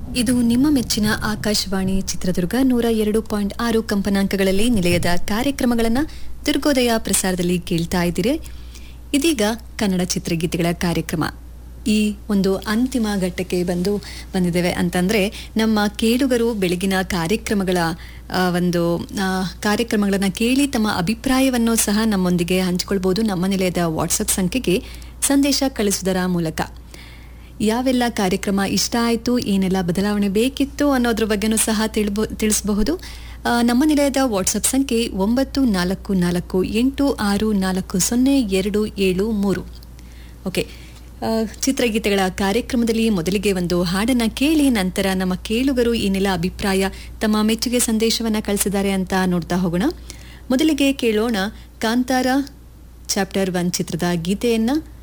ಇದು ನಿಮ್ಮ ಮೆಚ್ಚಿನ ಆಕಾಶವಾಣಿ ಚಿತ್ರದುರ್ಗ ನೂರ ಎರಡು ಪಾಯಿಂಟ್ ಆರು ಕಂಪನಾಂಕಗಳಲ್ಲಿ ನಿಲಯದ ಕಾರ್ಯಕ್ರಮಗಳನ್ನು ದುರ್ಗೋದಯ ಪ್ರಸಾರದಲ್ಲಿ ಕೇಳ್ತಾ ಇದ್ದೀರಿ ಇದೀಗ ಕನ್ನಡ ಚಿತ್ರಗೀತೆಗಳ ಕಾರ್ಯಕ್ರಮ ಈ ಒಂದು ಅಂತಿಮ ಘಟ್ಟಕ್ಕೆ ಬಂದು ಬಂದಿದ್ದೇವೆ ಅಂತಂದ್ರೆ ನಮ್ಮ ಕೇಳುಗರು ಬೆಳಗಿನ ಕಾರ್ಯಕ್ರಮಗಳ ಆ, ಒಂದು ಕಾರ್ಯಕ್ರಮಗಳನ್ನು ಕೇಳಿ ತಮ್ಮ ಅಭಿಪ್ರಾಯವನ್ನು ಸಹ ನಮ್ಮೊಂದಿಗೆ ಹಂಚಿಕೊಳ್ಬೋದು ನಮ್ಮ ನಿಲಯದ ವಾಟ್ಸಪ್ ಸಂಖ್ಯೆಗೆ ಸಂದೇಶ ಕಳಿಸುವುದರ ಮೂಲಕ ಯಾವೆಲ್ಲ ಕಾರ್ಯಕ್ರಮ ಇಷ್ಟ ಆಯಿತು ಏನೆಲ್ಲ ಬದಲಾವಣೆ ಬೇಕಿತ್ತು ಅನ್ನೋದ್ರ ಬಗ್ಗೆನೂ ಸಹ ತಿಳ್ಬೋ ತಿಳಿಸಬಹುದು ಆ, ನಮ್ಮ ನಿಲಯದ ವಾಟ್ಸಪ್ ಸಂಖ್ಯೆ ಒಂಬತ್ತು ನಾಲ್ಕು ನಾಲ್ಕು ಎಂಟು ಆರು ನಾಲ್ಕು ಸೊನ್ನೆ ಎರಡು ಏಳು ಮೂರು ಓಕೆ ಆ, ಚಿತ್ರಗೀತೆಗಳ ಕಾರ್ಯಕ್ರಮದಲ್ಲಿ ಮೊದಲಿಗೆ ಒಂದು ಹಾಡನ್ನ ಕೇಳಿ ನಂತರ ನಮ್ಮ ಕೇಳುಗರು ಏನೆಲ್ಲ ಅಭಿಪ್ರಾಯ ತಮ್ಮ ಮೆಚ್ಚುಗೆ ಸಂದೇಶವನ್ನ ಕಳಿಸಿದ್ದಾರೆ ಅಂತ ನೋಡ್ತಾ ಹೋಗೋಣ ಮೊದಲಿಗೆ ಕೇಳೋಣ ಕಾಂತಾರ ಚಾಪ್ಟರ್ ಒನ್ ಚಿತ್ರದ ಗೀತೆಯನ್ನ